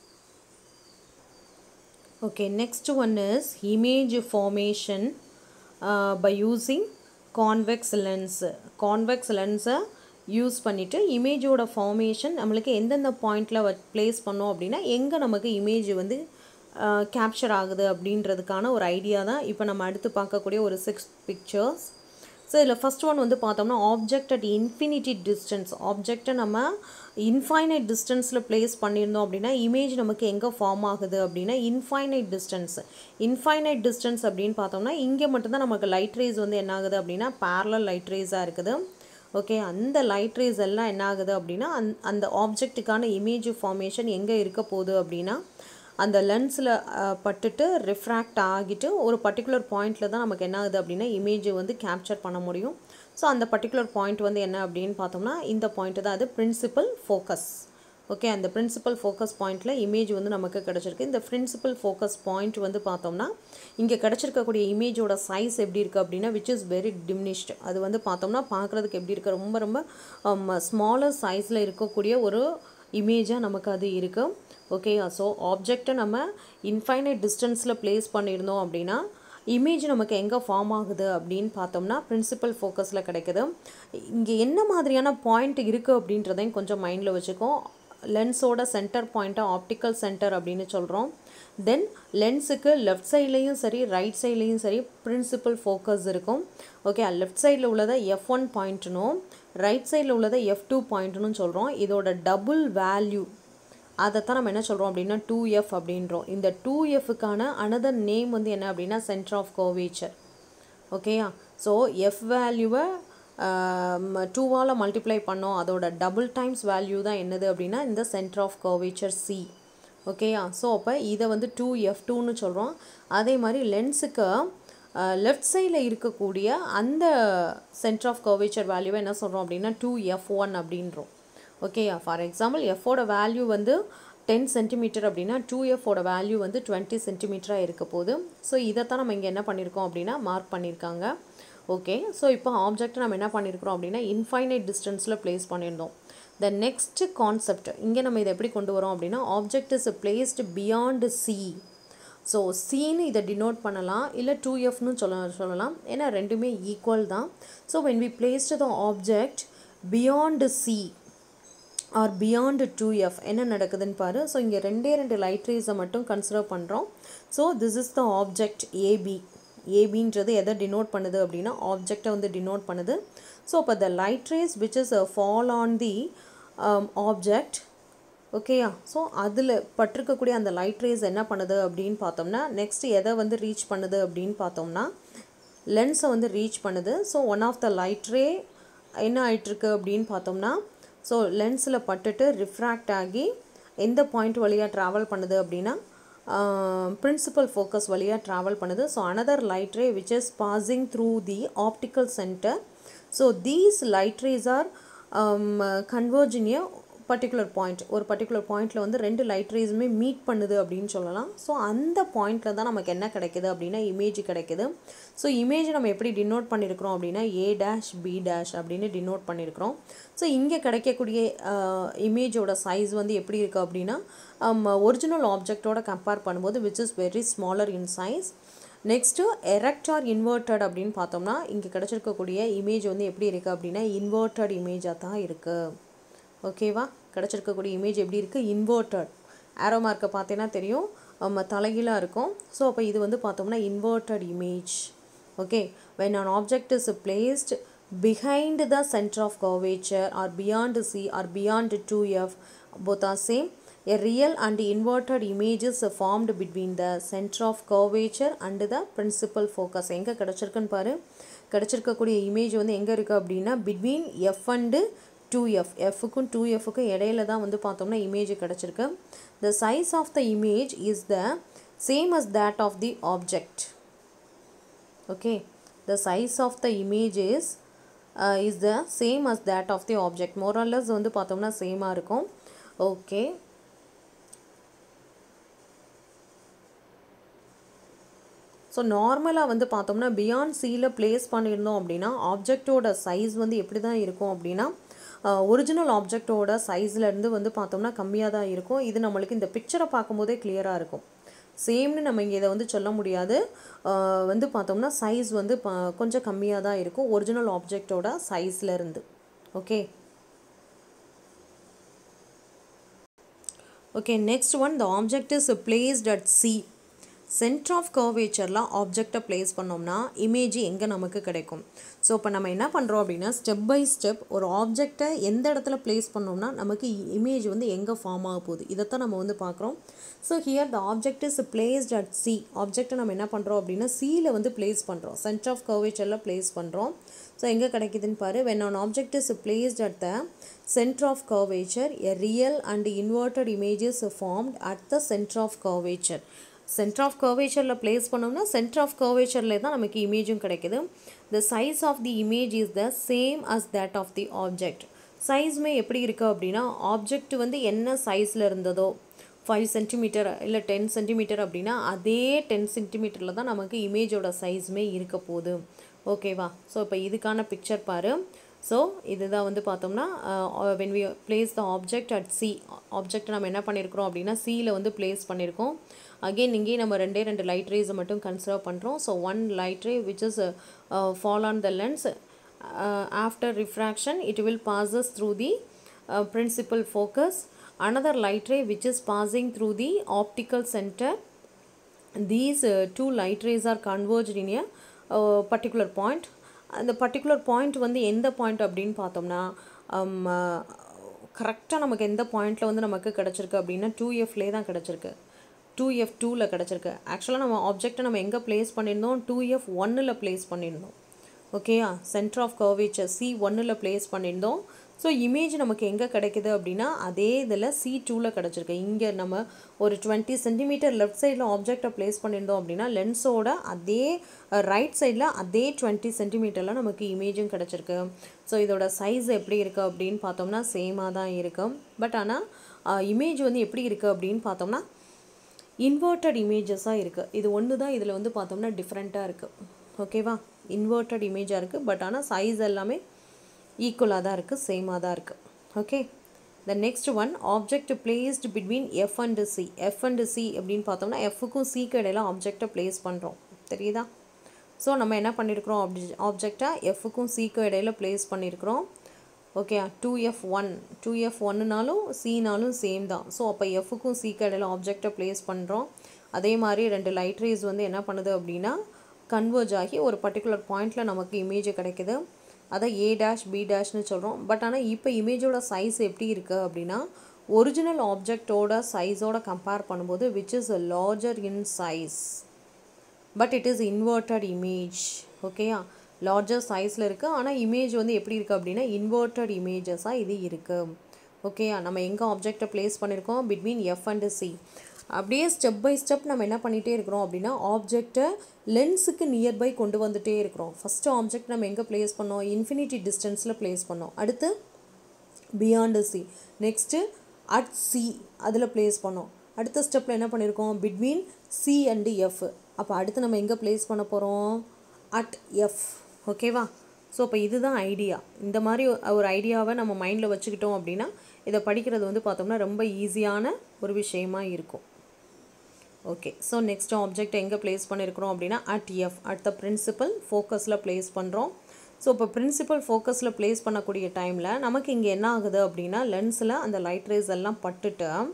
okay next one is image formation by using convex lens convex லென்ஸை யூஸ் பண்ணிவிட்டு இமேஜோட ஃபார்மேஷன் நம்மளுக்கு எந்தெந்த பாயிண்டில் ப்ளேஸ் பண்ணோம் அப்படின்னா எங்கே நமக்கு இமேஜ் வந்து கேப்சர் ஆகுது அப்படின்றதுக்கான ஒரு ஐடியா தான் இப்போ நம்ம அடுத்து பார்க்கக்கூடிய ஒரு சிக்ஸ் பிக்சர்ஸ் ஸோ இதில் ஃபஸ்ட் ஒன் வந்து பார்த்தோம்னா ஆப்ஜெக்ட் அட் இன்ஃபினிட்டி டிஸ்டன்ஸ் ஆப்ஜெக்டை நம்ம இன்ஃபைனைட் டிஸ்டன்ஸில் ப்ளேஸ் பண்ணியிருந்தோம் அப்படின்னா இமேஜ் நமக்கு எங்கே ஃபார்ம் ஆகுது அப்படின்னா இன்ஃபைனைட் டிஸ்டன்ஸ் இன்ஃபைனைட் டிஸ்டன்ஸ் அப்படின்னு பார்த்தோம்னா இங்கே மட்டும்தான் நமக்கு லைட் ரேஸ் வந்து என்ன ஆகுது அப்படின்னா பேரலல் லைட் ரேஸாக இருக்குது ஓகே அந்த லைட் ரேஸ் எல்லாம் என்ன ஆகுது அப்படின்னா அந் அந்த ஆப்ஜெக்ட்டுக்கான இமேஜ் ஃபார்மேஷன் எங்கே இருக்க போகுது அப்படின்னா அந்த லென்ஸில் பட்டுட்டு ரிஃப்ராக்ட் ஆகிட்டு ஒரு பர்டிகுலர் பாயிண்டில் தான் நமக்கு என்ன ஆகுது அப்படின்னா இமேஜை வந்து கேப்சர் பண்ண முடியும் ஸோ அந்த பர்டிகுலர் பாயிண்ட் வந்து என்ன அப்படின்னு பார்த்தோம்னா இந்த பாயிண்ட் தான் அது பிரின்சிபல் ஃபோக்கஸ் ஓகே அந்த பிரின்சிபல் ஃபோக்கஸ் பாயிண்டில் இமேஜ் வந்து நமக்கு கிடச்சிருக்கு இந்த பிரின்சிபல் ஃபோக்கஸ் பாயிண்ட் வந்து பார்த்தோம்னா இங்கே கிடச்சிருக்கக்கூடிய இமேஜோட சைஸ் எப்படி இருக்குது அப்படின்னா விச் இஸ் வெரி டிமினிஷ்டு அது வந்து பார்த்தோம்னா பார்க்குறதுக்கு எப்படி இருக்குது ரொம்ப ரொம்ப ஸ்மாலர் சைஸில் இருக்கக்கூடிய ஒரு இமேஜாக நமக்கு அது இருக்குது ஓகே ஸோ ஆப்ஜெக்டை நம்ம இன்ஃபைனைட் டிஸ்டன்ஸில் ப்ளேஸ் பண்ணியிருந்தோம் அப்படின்னா இமேஜ் நமக்கு எங்கே ஃபார்ம் ஆகுது அப்படின்னு பார்த்தோம்னா பிரின்சிபல் ஃபோக்கஸில் கிடைக்குது இங்கே என்ன மாதிரியான பாயிண்ட் இருக்குது அப்படின்றதையும் கொஞ்சம் மைண்டில் வச்சுக்கோம் லென்ஸோட சென்டர் பாயிண்ட்டை ஆப்டிக்கல் சென்டர் அப்படின்னு சொல்கிறோம் தென் லென்ஸுக்கு லெஃப்ட் சைட்லேயும் சரி ரைட் சைட்லேயும் சரி பிரின்சிபல் ஃபோக்கஸ் இருக்கும் ஓகே லெஃப்ட் சைடில் உள்ளதை எஃப் ஒன் பாயிண்ட்னும் ரைட் சைடில் உள்ளதை எஃப் டூ பாயிண்ட்னு சொல்கிறோம் இதோட டபுள் வேல்யூ அதைத்தான் நம்ம என்ன சொல்கிறோம் அப்படின்னா டூ எஃப் அப்படின்றோம் இந்த டூ எஃப்க்கான அனதர் நேம் வந்து என்ன அப்படின்னா சென்டர் ஆஃப் கோவேச்சர் ஓகேயா ஸோ எஃப் வேல்யூவை டூவால் மல்டிப்ளை பண்ணோம் அதோட டபுள் டைம்ஸ் வேல்யூ தான் என்னது அப்படின்னா இந்த சென்டர் ஆஃப் கர்வேச்சர் சி ஓகேயா ஸோ அப்போ இதை வந்து டூ எஃப் டூன்னு சொல்கிறோம் அதே மாதிரி லென்ஸுக்கு லெஃப்ட் சைடில் இருக்கக்கூடிய அந்த சென்டர் ஆஃப் கர்வேச்சர் வேல்யூவை என்ன சொல்கிறோம் அப்படின்னா டூ எஃப் ஒன் அப்படின்றோம் ஓகேயா ஃபார் எக்ஸாம்பிள் எஃபோட வேல்யூ வந்து டென் சென்டிமீட்டர் அப்படின்னா டூ எஃபோட வேல்யூ வந்து டுவெண்ட்டி சென்டிமீட்டராக இருக்க போகுது ஸோ இதைத்தான் நம்ம இங்கே என்ன பண்ணியிருக்கோம் அப்படின்னா மார்க் பண்ணியிருக்காங்க ஓகே ஸோ இப்போ ஆப்ஜெக்ட் நம்ம என்ன பண்ணியிருக்கிறோம் அப்படின்னா இன்ஃபைனைட் டிஸ்டன்ஸில் ப்ளேஸ் பண்ணியிருந்தோம் த நெக்ஸ்ட் கான்செப்ட் இங்கே நம்ம இதை எப்படி கொண்டு வரோம் அப்படின்னா object is placed beyond C so சின்னு இதை டினோட் பண்ணலாம் இல்லை டூ எஃப்னு சொல்ல சொல்லலாம் ஏன்னா ரெண்டுமே ஈக்குவல் தான் so when we placed the object beyond C or beyond two F என்ன நடக்குதுன்னு பாரு ஸோ இங்கே ரெண்டே ரெண்டு லைட் ரேஸை மட்டும் கன்சிடர் பண்ணுறோம் so this is the object AB ஏபின்றது எதை டினோட் பண்ணுது அப்படின்னா ஆப்ஜெக்டை வந்து டினோட் பண்ணுது ஸோ இப்போ the light rays which is fall on the object ஓகேயா ஸோ அதில் பட்டிருக்கக்கூடிய அந்த லைட் ரேஸ் என்ன பண்ணுது அப்படின்னு பார்த்தோம்னா நெக்ஸ்ட் எதை வந்து ரீச் பண்ணுது அப்படின்னு பார்த்தோம்னா லென்ஸை வந்து ரீச் பண்ணுது so one of the light ray என்ன ஆயிட்டிருக்கு அப்படின்னு பார்த்தோம்னா ஸோ லென்ஸில் பட்டுட்டு ரிஃப்ராக்ட் ஆகி எந்த பாயிண்ட் வழியாக ட்ராவல் பண்ணுது அப்படின்னா பிரின்சிபல் ஃபோக்கஸ் வழியாக ட்ராவல் பண்ணுது so another light ray which is passing through the optical centre so these light rays are converge in a particular point ஒரு பர்டிகுலர் பாயிண்டில் வந்து ரெண்டு லைட் ரேஸுமே மீட் பண்ணுது அப்படின்னு சொல்லலாம் ஸோ அந்த பாயிண்டில் தான் நமக்கு என்ன கிடைக்குது அப்படின்னா இமேஜ் கிடைக்குது ஸோ இமேஜ் நம்ம எப்படி டினோட் பண்ணியிருக்கிறோம் அப்படின்னா ஏ டேஷ் பி டேஷ் அப்படின்னு டினோட் பண்ணியிருக்கிறோம் ஸோ இங்கே கிடைக்கக்கூடிய இமேஜோட சைஸ் வந்து எப்படி இருக்குது அப்படின்னா ஒரிஜினல் ஆப்ஜெக்டோட கம்பேர் பண்ணும்போது which is very smaller in size next erect or inverted அப்படின்னு பார்த்தோம்னா இங்கே கிடச்சிருக்கக்கூடிய இமேஜ் வந்து எப்படி இருக்குது அப்படின்னா இன்வெர்ட்டட் இமேஜாக தான் இருக்குது ஓகேவா கிடச்சிருக்கக்கூடிய இமேஜ் எப்படி இருக்குது இன்வெர்ட்டட் ஆரோ மார்க்கை பார்த்தீங்கன்னா தெரியும் நம்ம தலைகீழாக இருக்கும் ஸோ அப்போ இது வந்து பார்த்தோம்னா inverted image okay when an object is placed behind the center of curvature or beyond c or beyond 2f both are same a real and inverted image is formed between the center of curvature and the principal focus எங்கே கிடச்சிருக்குன்னு பாரு கிடச்சிருக்கக்கூடிய image வந்து எங்கே இருக்குது அப்படின்னா between F and two F எஃப்க்கும் two எஃப்க்கும் இடையில தான் வந்து பார்த்தோம்னா இமேஜ் கிடச்சிருக்கு the size of the image is the same as that of the object okay the size of the image is uh, is the same as that of the object more or less வந்து பார்த்தோம்னா சேமாக இருக்கும் okay so நார்மலாக வந்து பார்த்தோம்னா beyond சியில் place பண்ணியிருந்தோம் அப்படின்னா ஆப்ஜெக்டோட சைஸ் வந்து எப்படி தான் இருக்கும் அப்படின்னா ஒரிஜினல் ஆப்ஜெக்டோட சைஸ்லேருந்து வந்து பார்த்தோம்னா கம்மியாக தான் இருக்கும் இது நம்மளுக்கு இந்த பிக்சரை பார்க்கும்போதே கிளியராக இருக்கும் சேம்னு நம்ம இங்கே இதை வந்து சொல்ல முடியாது ஆஹ் வந்து பார்த்தோம்னா சைஸ் வந்து ப- கொஞ்சம் கம்மியாக தான் இருக்கும் ஒரிஜினல் ஆப்ஜெக்டோட சைஸ்லேருந்து okay okay next one the object is placed at C centre of கர்வேச்சரில் ஆப்ஜெக்டை ப்ளேஸ் பண்ணோம்னா இமேஜ் எங்கே நமக்கு கிடைக்கும் ஸோ இப்போ நம்ம என்ன பண்ணுறோம் அப்படின்னா ஸ்டெப் பை ஸ்டெப் ஒரு ஆப்ஜெக்டை எந்த இடத்துல ப்ளேஸ் பண்ணோம்னா நமக்கு இமேஜ் வந்து எங்கே ஃபார்ம் ஆக போகுது இதைத்தான் நம்ம வந்து பார்க்குறோம் so here the object is placed at C ஆப்ஜெக்டை நம்ம என்ன பண்ணுறோம் அப்படின்னா சியில் வந்து ப்ளேஸ் பண்ணுறோம் சென்டர் ஆஃப் கர்வேச்சரில் ப்ளேஸ் பண்ணுறோம் ஸோ எங்கே கிடைக்குதுன்னு பாரு when an object is placed at the center of curvature a real and inverted image is formed at the center of curvature centre of கர்வேச்சரில் ப்ளேஸ் பண்ணோம்னா சென்டர் ஆஃப் கர்வேச்சரில் தான் நமக்கு இமேஜும் கிடைக்குது the size of the image is the same as that of the object சைஸுமே எப்படி இருக்குது அப்படின்னா ஆப்ஜெக்ட் வந்து என்ன சைஸில் இருந்ததோ ஃபைவ் சென்டிமீட்டர் இல்லை டென் சென்டிமீட்டர் அப்படின்னா அதே டென் சென்டிமீட்டரில் தான் நமக்கு இமேஜோட சைஸுமே இருக்க போகுது ஓகேவா ஸோ இப்போ இதுக்கான பிக்சர் பாரு ஸோ இதுதான் வந்து பார்த்தோம்னா when we place the object at C object நம்ம என்ன பண்ணியிருக்கிறோம் அப்படின்னா சியில் வந்து பிளேஸ் பண்ணியிருக்கோம் அகெயின் இங்கேயும் நம்ம ரெண்டே ரெண்டு லைட் ரேஸை மட்டும் கன்சிடர் பண்ணுறோம் so one light ray which is fall on the lens after refraction it will passes through the uh, principal focus another light ray which is passing through the optical center these uh, two light rays are converged in a uh, particular point அந்த particular point வந்து எந்த point அப்படின்னு பார்த்தோம்னா கரெக்டாக நமக்கு எந்த பாயிண்டில் வந்து நமக்கு கிடச்சிருக்கு அப்படின்னா டூ எஃப்லே தான் கிடச்சிருக்கு டூ எஃப் டூவில் கிடச்சிருக்கு ஆக்சுவலாக நம்ம ஆப்ஜெக்டை நம்ம எங்கே ப்ளேஸ் பண்ணியிருந்தோம் டூ எஃப் ஒன்னில் ப்ளேஸ் பண்ணியிருந்தோம் ஓகேயா சென்டர் ஆஃப் கர்வேச்சர் சி ஒன்னில் ப்ளேஸ் பண்ணியிருந்தோம் ஸோ இமேஜ் நமக்கு எங்கே கிடைக்குது அப்படின்னா அதே இதில் சி டூவில் கிடச்சிருக்கு இங்கே நம்ம ஒரு டுவெண்ட்டி சென்டிமீட்டர் லெஃப்ட் சைடில் ஆப்ஜெக்டை ப்ளேஸ் பண்ணியிருந்தோம் அப்படின்னா லென்ஸோட அதே ரைட் சைடில் அதே டுவெண்ட்டி சென்டிமீட்டரில் நமக்கு இமேஜும் கிடச்சிருக்கு ஸோ இதோட சைஸ் எப்படி இருக்குது அப்படின்னு பார்த்தோம்னா சேமாக தான் இருக்கும் பட் ஆனால் இமேஜ் வந்து எப்படி இருக்குது அப்படின்னு பார்த்தோம்னா இன்வெர்ட்டட் இமேஜஸாக இருக்குது இது ஒன்று தான் இதில் வந்து பார்த்தோம்னா டிஃப்ரெண்ட்டாக இருக்குது ஓகேவா இன்வெர்ட்டட் இமேஜாக இருக்குது பட் ஆனால் சைஸ் எல்லாமே ஈக்குவலாக தான் இருக்குது சேமாக தான் இருக்குது okay the next one object placed between F and C F and C அப்படின்னு பார்த்தோம்னா எஃப்க்கும் சிக்கு இடையில ஆப்ஜெக்டை ப்ளேஸ் பண்ணுறோம் தெரியுதா ஸோ நம்ம என்ன பண்ணியிருக்கிறோம் ஆப்ஜெ ஆப்ஜெக்டை எஃப்க்கும் சிக்கு இடையில ப்ளேஸ் பண்ணியிருக்கிறோம் okay two F one two F ஒன்னுனாலும் சினாலும் சேம் தான் ஸோ அப்போ எஃப்க்கும் சிக்கு இடையில ஆப்ஜெக்டை ப்ளேஸ் பண்ணுறோம் அதே மாதிரி ரெண்டு லைட் ரேஸ் வந்து என்ன பண்ணுது அப்படின்னா கன்வர்ஜ் ஆகி ஒரு பர்டிகுலர் பாயிண்டில் நமக்கு இமேஜ் கிடைக்குது அதை ஏ டேஷ் பி டேஷ்னு சொல்கிறோம் பட் ஆனால் இப்போ இமேஜோட சைஸ் எப்படி இருக்குது அப்படின்னா ஒரிஜினல் ஆப்ஜெக்டோட சைஸோட கம்பேர் பண்ணும்போது which is larger in size but it is inverted image ஓகேயா லார்ஜர் சைஸில் இருக்குது ஆனால் இமேஜ் வந்து எப்படி இருக்குது அப்படின்னா இன்வெர்ட்டட் இமேஜஸாக இது இருக்குது ஓகேயா நம்ம எங்கே ஆப்ஜெக்டை ப்ளேஸ் பண்ணியிருக்கோம் பிட்வீன் எஃப் அண்ட் சி அப்படியே ஸ்டெப் பை ஸ்டெப் நம்ம என்ன பண்ணிகிட்டே இருக்கிறோம் அப்படின்னா ஆப்ஜெக்டை லென்ஸுக்கு நியர்பை கொண்டு வந்துட்டே இருக்கிறோம் ஃபஸ்ட்டு ஆப்ஜெக்ட் நம்ம எங்கே ப்ளேஸ் பண்ணோம் இன்ஃபினிட்டி டிஸ்டன்ஸில் ப்ளேஸ் பண்ணோம் அடுத்து beyond C next at C அதில் ப்ளேஸ் பண்ணோம் அடுத்த ஸ்டெப்பில் என்ன பண்ணியிருக்கோம் பிட்வீன் சி அண்டு எஃப் அப்போ அடுத்து நம்ம எங்கே ப்ளேஸ் பண்ண போகிறோம் அட் எஃப் ஓகேவா ஸோ அப்போ இதுதான் ஐடியா இந்த மாதிரி ஒரு ஐடியாவை நம்ம மைண்டில் வச்சுக்கிட்டோம் அப்படின்னா இதை படிக்கிறது வந்து பார்த்தோம்னா ரொம்ப ஈஸியான ஒரு விஷயமா இருக்கும் ஓகே ஸோ நெக்ஸ்ட் ஆப்ஜெக்ட் எங்கே ப்ளேஸ் பண்ணியிருக்கிறோம் அப்படின்னா at F at the principal ஃபோக்கஸில் ப்ளேஸ் பண்ணுறோம் ஸோ இப்போ பிரின்சிபல் ஃபோக்கஸில் ப்ளேஸ் பண்ணக்கூடிய டைமில் நமக்கு இங்கே என்ன ஆகுது அப்படின்னா லென்ஸில் அந்த லைட் ரேஸ் எல்லாம் பட்டுட்டு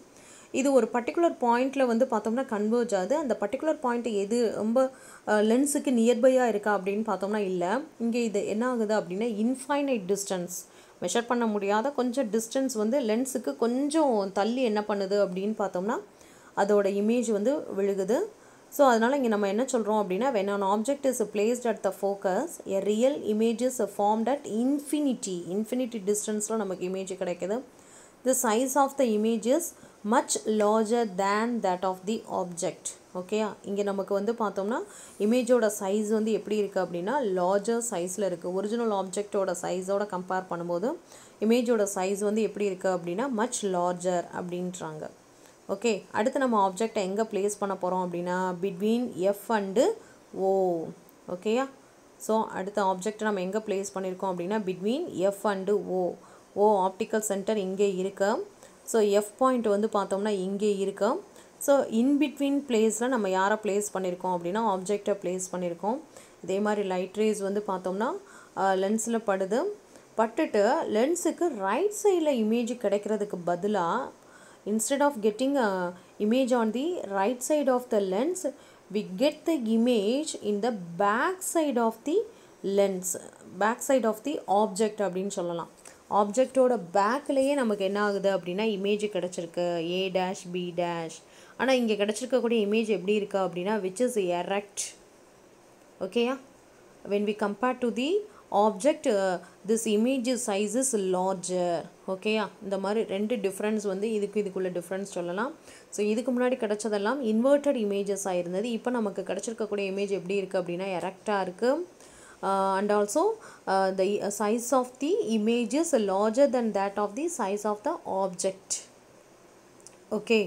இது ஒரு பர்டிகுலர் பாயிண்டில் வந்து பார்த்தோம்னா கன்வர்ஜ் ஆகுது அந்த பர்டிகுலர் பாயிண்ட் எது ரொம்ப லென்ஸுக்கு நியர்பையாக இருக்கா அப்படின்னு பார்த்தோம்னா இல்லை இங்கே இது என்ன ஆகுது அப்படின்னா இன்ஃபைனைட் டிஸ்டன்ஸ் மெஷர் பண்ண முடியாத கொஞ்சம் டிஸ்டன்ஸ் வந்து லென்ஸுக்கு கொஞ்சம் தள்ளி என்ன பண்ணுது அப்படின்னு பார்த்தோம்னா அதோட இமேஜ் வந்து விழுகுது ஸோ அதனால் இங்கே நம்ம என்ன சொல்கிறோம் அப்படின்னா when an object is placed at the focus a real image is formed at infinity infinity டிஸ்டன்ஸில் நமக்கு இமேஜ் கிடைக்குது the size of the image is much larger than that of the object ஓகேயா இங்கே நமக்கு வந்து பார்த்தோம்னா இமேஜோட சைஸ் வந்து எப்படி இருக்குது அப்படின்னா லார்ஜர் சைஸில் இருக்குது ஒரிஜினல் ஆப்ஜெக்டோட சைஸோட கம்பேர் பண்ணும்போது இமேஜோட சைஸ் வந்து எப்படி இருக்குது அப்படின்னா மச் லார்ஜர் அப்படின்றாங்க ஓகே அடுத்து நம்ம ஆப்ஜெக்டை எங்கே ப்ளேஸ் பண்ண போகிறோம் அப்படின்னா பிட்வீன் எஃப் அண்டு ஓ ஓகேயா ஸோ அடுத்த ஆப்ஜெக்டை நம்ம எங்கே ப்ளேஸ் பண்ணியிருக்கோம் அப்படின்னா between F and O O optical centre இங்கே இருக்கு ஸோ எஃப் பாயிண்ட் வந்து பார்த்தோம்னா இங்கே இருக்கு ஸோ இன் பிட்வீன் பிளேஸில் நம்ம யாரை ப்ளேஸ் பண்ணியிருக்கோம் அப்படின்னா ஆப்ஜெக்டை ப்ளேஸ் பண்ணியிருக்கோம் இதே மாதிரி லைட் ரேஸ் வந்து பார்த்தோம்னா லென்ஸில் படுது பட்டுட்டு லென்ஸுக்கு ரைட் சைடில் இமேஜ் கிடைக்கிறதுக்கு பதிலாக instead of getting a image on the right side of the lens we get the image in the back side of the lens back side of the object அப்படின்னு சொல்லலாம் ஆப்ஜெக்டோட பேக்லேயே நமக்கு என்ன ஆகுது அப்படின்னா இமேஜ் கிடச்சிருக்கு ஏ டேஷ் பி டேஷ் ஆனால் இங்கே கிடச்சிருக்கக்கூடிய image எப்படி இருக்கு அப்படின்னா விச் இஸ் எரக்ட் ஓகேயா when we compare to the object uh, this image size is larger ஓகேயா இந்த மாதிரி ரெண்டு டிஃப்ரென்ஸ் வந்து இதுக்கு இதுக்குள்ள டிஃப்ரென்ஸ் சொல்லலாம் ஸோ இதுக்கு முன்னாடி கிடைச்சதெல்லாம் இன்வெர்ட்டட் இமேஜஸ் ஆயிருந்தது இப்போ நமக்கு கிடச்சிருக்கக்கூடிய இமேஜ் எப்படி இருக்குது அப்படின்னா எரக்டாக இருக்குது and also the size of the image is larger then that of the size of the object okay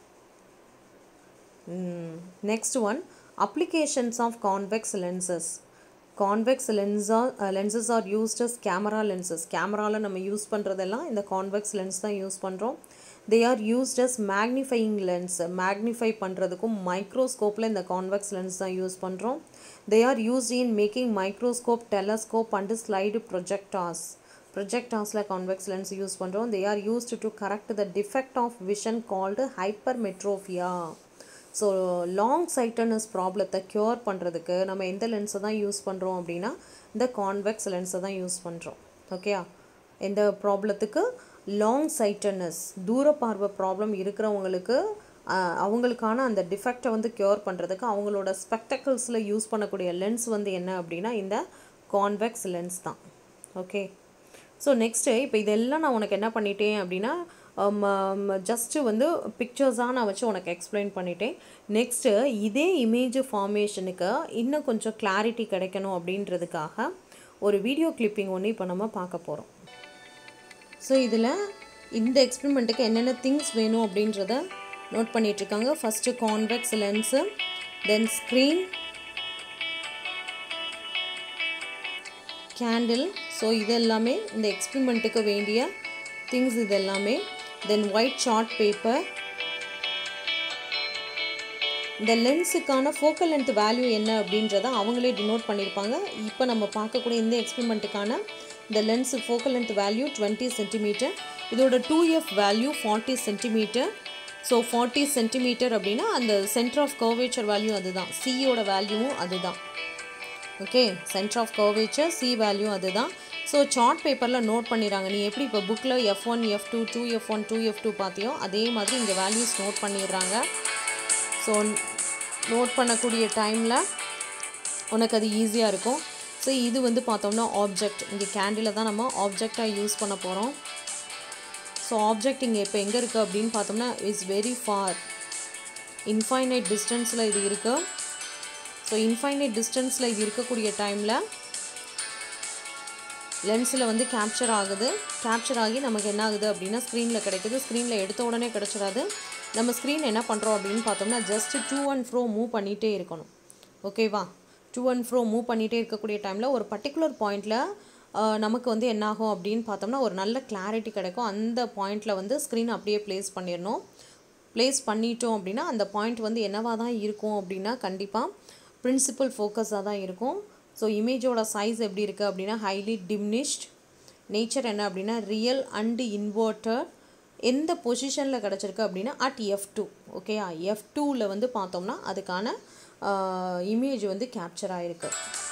next one applications of convex lenses convex lens are, uh, lenses are used as camera lenses கேமராவில் நம்ம use பண்ணுறதெல்லாம் இந்த convex lens தான் use பண்ணுறோம் they are used as magnifying lens magnify பண்ணுறதுக்கும் மைக்ரோஸ்கோப்பில் இந்த convex lens தான் யூஸ் பண்ணுறோம் they are used in making microscope telescope and slide projectors ப்ரொஜெக்டார்ஸில் கான்வெக்ஸ் லென்ஸ் யூஸ் பண்ணுறோம் they are used to correct the defect of vision called hypermetropia so long sightedness ப்ராப்ளத்தை cure பண்ணுறதுக்கு நம்ம எந்த லென்ஸை தான் use பண்ணுறோம் அப்படின்னா இந்த கான்வெக்ஸ் லென்ஸை தான் யூஸ் பண்ணுறோம் ஓகேயா எந்த ப்ராப்ளத்துக்கு லாங் சைட்டனஸ் தூர பார்வை ப்ராப்ளம் இருக்கிறவங்களுக்கு ஆஹ், அவங்களுக்கான அந்த டிஃபெக்டை வந்து க்யூர் பண்ணுறதுக்கு அவங்களோட ஸ்பெக்டக்கிள்ஸில் யூஸ் பண்ணக்கூடிய லென்ஸ் வந்து என்ன அப்படின்னா இந்த கான்வெக்ஸ் லென்ஸ் தான் ஓகே ஸோ நெக்ஸ்ட்டு இப்போ இதெல்லாம் நான் உனக்கு என்ன பண்ணிட்டேன் அப்படின்னா ஜஸ்ட்டு வந்து பிக்சர்ஸாக நான் வச்சு உனக்கு எக்ஸ்பிளைன் பண்ணிட்டேன் நெக்ஸ்ட்டு இதே இமேஜ் ஃபார்மேஷனுக்கு இன்னும் கொஞ்சம் கிளாரிட்டி கிடைக்கணும் அப்படின்றதுக்காக ஒரு வீடியோ கிளிப்பிங் ஒன்று இப்போ நம்ம பார்க்க போகிறோம் ஸோ இதில் இந்த எக்ஸ்பெரிமெண்ட்டுக்கு என்னென்ன திங்ஸ் வேணும் அப்படின்றத நோட் பண்ணிகிட்ருக்காங்க first convex lens then screen candle so இது எல்லாமே இந்த எக்ஸ்பெரிமெண்ட்டுக்கு வேண்டிய திங்ஸ் இது எல்லாமே தென் ஒயிட் சார்ட் பேப்பர் இந்த லென்ஸுக்கான ஃபோக்கல் லென்த் வேல்யூ என்ன அப்படின்றத அவங்களே டினோட் பண்ணியிருப்பாங்க இப்போ நம்ம பார்க்கக்கூடிய இந்த எக்ஸ்பெரிமெண்ட்டுக்கான இந்த lens focal length value twenty centimetre இதோட two F value forty centimetre so forty centimetre அப்படின்னா அந்த சென்டர் ஆஃப் கர்வேச்சர் வேல்யூ அதுதான் சியோட வேல்யூவும் அதுதான் okay centre of curvature C value அதுதான் ஸோ சார்ட் பேப்பரில் நோட் பண்ணிடுறாங்க நீ எப்படி இப்போ புக்கில் F one F two two F one two F two பார்த்தியோ அதே மாதிரி இங்கே வேல்யூஸ் நோட் பண்ணிடுறாங்க ஸோ நோட் பண்ணக்கூடிய டைமில் உனக்கு அது ஈஸியாக இருக்கும் ஸோ இது வந்து பார்த்தோம்னா ஆப்ஜெக்ட் இங்கே கேண்டில் தான் நம்ம ஆப்ஜெக்டாக யூஸ் பண்ண போகிறோம் ஸோ ஆப்ஜெக்ட் இங்கே இப்போ எங்கே இருக்குது அப்படின்னு பார்த்தோம்னா இட்ஸ் வெரி ஃபார் இன்ஃபைனைட் டிஸ்டன்ஸில் இது இருக்குது ஸோ இன்ஃபைனைட் டிஸ்டன்ஸில் இது இருக்கக்கூடிய டைமில் லென்ஸில் வந்து கேப்சர் ஆகுது கேப்சர் ஆகி நமக்கு என்ன ஆகுது அப்படின்னா ஸ்க்ரீனில் கிடைக்குது ஸ்க்ரீனில் எடுத்த உடனே கிடச்சிடாது நம்ம ஸ்க்ரீன் என்ன பண்ணுறோம் அப்படின்னு பார்த்தோம்னா just to and fro move பண்ணிகிட்டே இருக்கணும் ஓகேவா டூ அண்ட் ஃப்ரோ மூவ் பண்ணிகிட்டே இருக்கக்கூடிய டைமில் ஒரு பர்டிகுலர் பாயிண்டில் நமக்கு வந்து என்ன ஆகும் அப்படின்னு பார்த்தோம்னா ஒரு நல்ல கிளாரிட்டி கிடைக்கும் அந்த பாயிண்டில் வந்து ஸ்க்ரீன் அப்படியே ப்ளேஸ் பண்ணிடணும் ப்ளேஸ் பண்ணிட்டோம் அப்படின்னா அந்த பாயிண்ட் வந்து என்னவாக தான் இருக்கும் அப்படின்னா கண்டிப்பாக பிரின்சிபல் ஃபோக்கஸாக தான் இருக்கும் ஸோ இமேஜோட சைஸ் எப்படி இருக்குது அப்படின்னா ஹைலி டிம்னிஷ்ட் நேச்சர் என்ன அப்படின்னா ரியல் அண்டு இன்வெர்ட்டர் எந்த பொசிஷனில் கிடச்சிருக்கு அப்படின்னா அட் எஃப் டூ ஓகேயா எஃப் டூவில் வந்து பார்த்தோம்னா அதுக்கான இமேஜ் வந்து கேப்சர் ஆகிருக்கு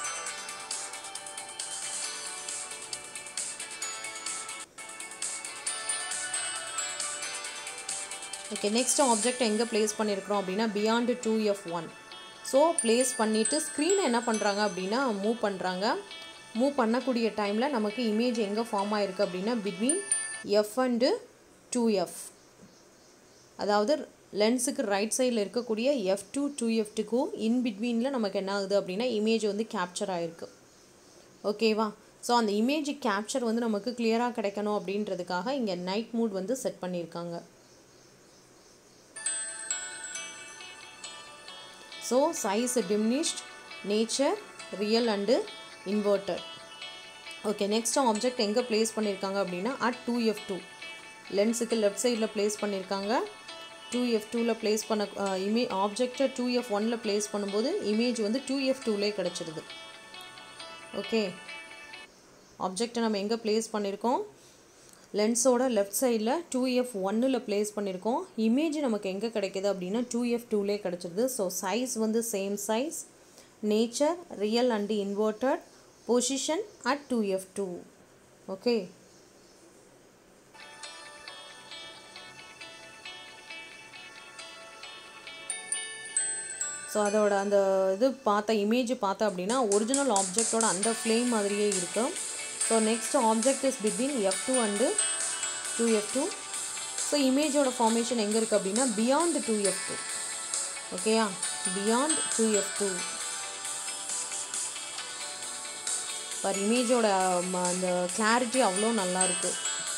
ஓகே நெக்ஸ்ட் ஆப்ஜெக்ட் எங்கே ப்ளேஸ் பண்ணியிருக்கிறோம் அப்படின்னா beyond two F one so place பண்ணிவிட்டு ஸ்க்ரீனை என்ன பண்ணுறாங்க அப்படின்னா மூவ் பண்ணுறாங்க மூவ் பண்ணக்கூடிய டைமில் நமக்கு இமேஜ் எங்கே ஃபார்ம் ஆகிருக்கு அப்படின்னா between F and two F அதாவது லென்ஸுக்கு ரைட் சைடில் இருக்கக்கூடிய எஃப் டூ டூ எஃப் டூக்கும் இன் பிட்வீனில் நமக்கு என்ன ஆகுது அப்படின்னா இமேஜ் வந்து கேப்சர் ஆகிருக்கு ஓகேவா ஸோ அந்த இமேஜ் கேப்சர் வந்து நமக்கு கிளியராக கிடைக்கணும் அப்படின்றதுக்காக இங்கே நைட் மூட் வந்து செட் பண்ணியிருக்காங்க so size diminished nature real and inverted okay next object எங்கே ப்ளேஸ் பண்ணியிருக்காங்க அப்படின்னா அட் டூ எஃப் டூ லென்ஸுக்கு லெஃப்ட் சைடில் ப்ளேஸ் பண்ணியிருக்காங்க டூ எஃப் டூவில் ப்ளேஸ் பண்ண இமே ஆப்ஜெக்டை டூ எஃப் ஒனில் ப்ளேஸ் பண்ணும்போது இமேஜ் வந்து டூ எஃப் டூலேயே கிடச்சிருது ஓகே ஆப்ஜெக்டை நம்ம எங்கே ப்ளேஸ் பண்ணியிருக்கோம் லென்ஸோட லெஃப்ட் சைடில் டூ எஃப் ஒன்னில் ப்ளேஸ் பண்ணியிருக்கோம் இமேஜ் நமக்கு எங்கே கிடைக்கிது அப்படின்னா டூ எஃப் டூலே கிடச்சிருது ஸோ சைஸ் வந்து same size nature real and inverted position at two F two okay so அதோட அந்த இது பார்த்த இமேஜ் பார்த்தா அப்படின்னா ஒரிஜினல் ஆப்ஜெக்டோட அந்த ஃப்ளேம் மாதிரியே இருக்கும் so next object is between F two and two F two so இமேஜோட ஃபார்மேஷன் எங்கே இருக்குது அப்படின்னா பியாண்ட் டூ எஃப் டூ ஓகேயா பியாண்ட் டூ எஃப் டூ பர் இமேஜோட அந்த கிளாரிட்டி அவ்வளோ நல்லா இருக்குது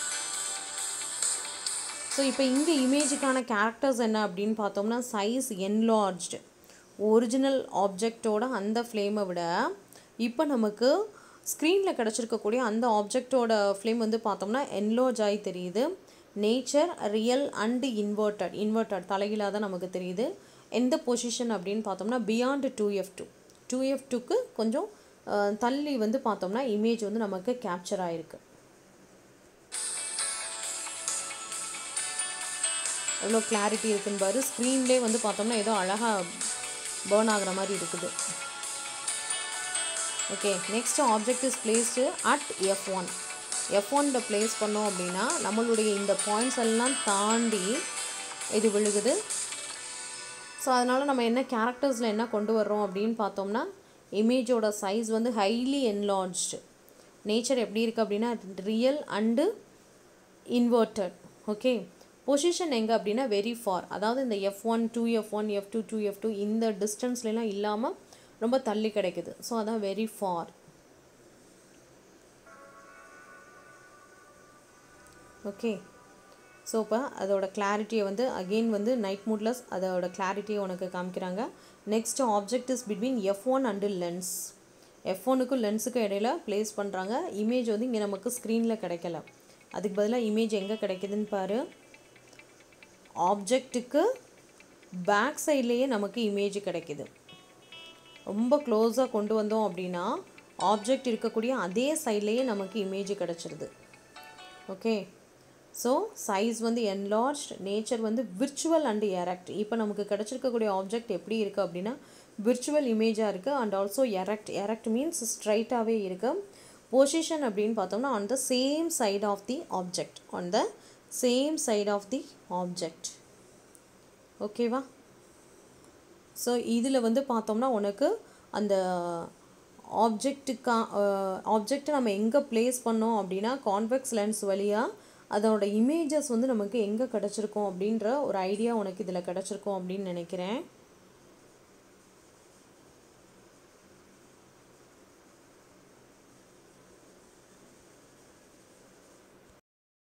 ஸோ இப்போ இங்கே இமேஜுக்கான கேரக்டர்ஸ் என்ன அப்படின்னு பார்த்தோம்னா சைஸ் என்லார்ஜ்டு ஒரிஜினல் ஆப்ஜெக்டோட அந்த ஃப்ளேமை விட இப்போ நமக்கு ஸ்க்ரீனில் கிடச்சிருக்கக்கூடிய அந்த ஆப்ஜெக்டோட ஃப்ளேம் வந்து பார்த்தோம்னா என்லார்ஜ் ஆகி தெரியுது nature real and inverted inverted தலைகீழாக தான் நமக்கு தெரியுது எந்த பொசிஷன் அப்படின்னு பார்த்தோம்னா beyond two F two two F டூக்கு கொஞ்சம் தள்ளி வந்து பார்த்தோம்னா இமேஜ் வந்து நமக்கு கேப்சர் ஆகிருக்கு எவ்வளோ கிளாரிட்டி இருக்குன்னு பாரு ஸ்க்ரீன்லேயே வந்து பார்த்தோம்னா ஏதோ அழகாக பேர்ன் ஆகிற மாதிரி இருக்குது okay next object is placed at F one F ஒனில் ப்ளேஸ் பண்ணோம் அப்படின்னா நம்மளுடைய இந்த பாயிண்ட்ஸ் எல்லாம் தாண்டி இது விழுகுது ஸோ அதனால் நம்ம என்ன கேரக்டர்ஸில் என்ன கொண்டு வர்றோம் அப்படின்னு பார்த்தோம்னா இமேஜோட சைஸ் வந்து ஹைலி என்லார்ஜ்டு நேச்சர் எப்படி இருக்குது அப்படின்னா real and inverted okay position எங்கே அப்படின்னா வெரி ஃபார் அதாவது இந்த F one two F one F two two F two இந்த டிஸ்டன்ஸ்லாம் இல்லாமல் ரொம்ப தள்ளி கிடைக்குது ஸோ அதான் வெரி ஃபார் ஓகே ஸோ இப்போ அதோட கிளாரிட்டியை வந்து அகெயின் வந்து நைட் மூட்ல அதோட கிளாரிட்டியை உனக்கு காமிக்கிறாங்க next object is between F one and lens F ஒனுக்கும் லென்ஸுக்கும் இடையில ப்ளேஸ் பண்ணுறாங்க இமேஜ் வந்து இங்கே நமக்கு ஸ்க்ரீனில் கிடைக்கல அதுக்கு பதிலாக இமேஜ் எங்கே கிடைக்குதுன்னு பாரு ஆப்ஜெக்ட்டுக்கு பேக் சைட்லேயே நமக்கு இமேஜ் கிடைக்குது ரொம்ப க்ளோஸாக கொண்டு வந்தோம் அப்படின்னா ஆப்ஜெக்ட் இருக்கக்கூடிய அதே சைட்லேயே நமக்கு இமேஜ் கிடச்சிருது ஓகே ஸோ சைஸ் வந்து என்லார்ஜ் நேச்சர் வந்து விர்ச்சுவல் அண்டு எரக்ட் இப்போ நமக்கு கிடச்சிருக்கக்கூடிய ஆப்ஜெக்ட் எப்படி இருக்குது அப்படின்னா விர்ச்சுவல் இமேஜாக இருக்குது and also erect erect means ஸ்ட்ரைட்டாகவே இருக்குது பொசிஷன் அப்படின்னு பார்த்தோம்னா on the same side of the object on the same side of the object ஓகேவா ஸோ இதில் வந்து பார்த்தோம்னா உனக்கு அந்த ஆப்ஜெக்ட்டுக்கா ஆப்ஜெக்டை நம்ம எங்கே ப்ளேஸ் பண்ணோம் அப்படின்னா கான்வெக்ஸ் லென்ஸ் வழியாக அதோட இமேஜஸ் வந்து நமக்கு எங்கே கிடச்சிருக்கோம் அப்படின்ற ஒரு ஐடியா உனக்கு இதில் கிடச்சிருக்கோம் அப்படின்னு நினைக்கிறேன்